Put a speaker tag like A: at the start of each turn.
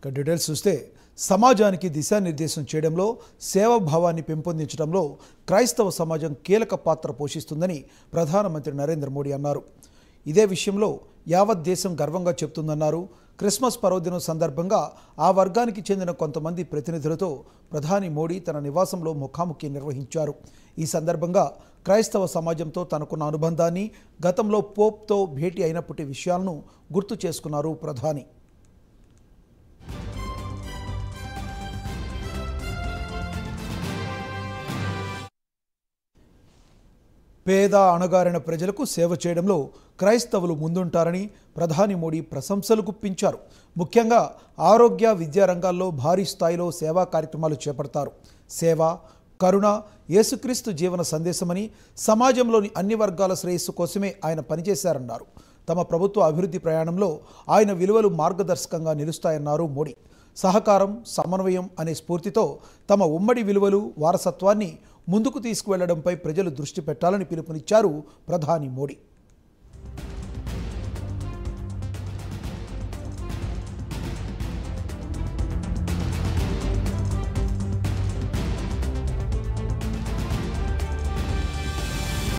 A: ఇక డీటెయిల్స్ చూస్తే సమాజానికి దిశానిర్దేశం చేయడంలో సేవాభావాన్ని పెంపొందించడంలో క్రైస్తవ సమాజం కీలక పాత్ర పోషిస్తుందని ప్రధానమంత్రి నరేంద్ర మోడీ అన్నారు ఇదే విషయంలో యావత్ దేశం గర్వంగా చెప్తుందన్నారు క్రిస్మస్ పర్వదినం సందర్భంగా ఆ వర్గానికి చెందిన కొంతమంది ప్రతినిధులతో ప్రధాని మోడీ తన నివాసంలో ముఖాముఖి నిర్వహించారు ఈ సందర్భంగా క్రైస్తవ సమాజంతో తనకున్న అనుబంధాన్ని గతంలో పోప్తో భేటీ అయినప్పటి విషయాలను గుర్తు చేసుకున్నారు ప్రధాని పేద అణగారిన ప్రజలకు సేవ చేయడంలో క్రైస్తవులు ముందుంటారని ప్రధాని మోడీ ప్రశంసలు గుప్పించారు ముఖ్యంగా ఆరోగ్య విద్యా రంగాల్లో భారీ స్థాయిలో సేవా కార్యక్రమాలు చేపడతారు సేవ కరుణ యేసుక్రీస్తు జీవన సందేశమని సమాజంలోని అన్ని వర్గాల శ్రేయస్సు కోసమే ఆయన పనిచేశారన్నారు తమ ప్రభుత్వ అభివృద్ధి ప్రయాణంలో ఆయన విలువలు మార్గదర్శకంగా నిలుస్తాయన్నారు మోడీ సహకారం సమన్వయం అనే స్ఫూర్తితో తమ ఉమ్మడి విలువలు వారసత్వాన్ని ముందుకు తీసుకువెళ్లడంపై ప్రజలు దృష్టి పెట్టాలని పిలుపునిచ్చారు ప్రధాని మోడీ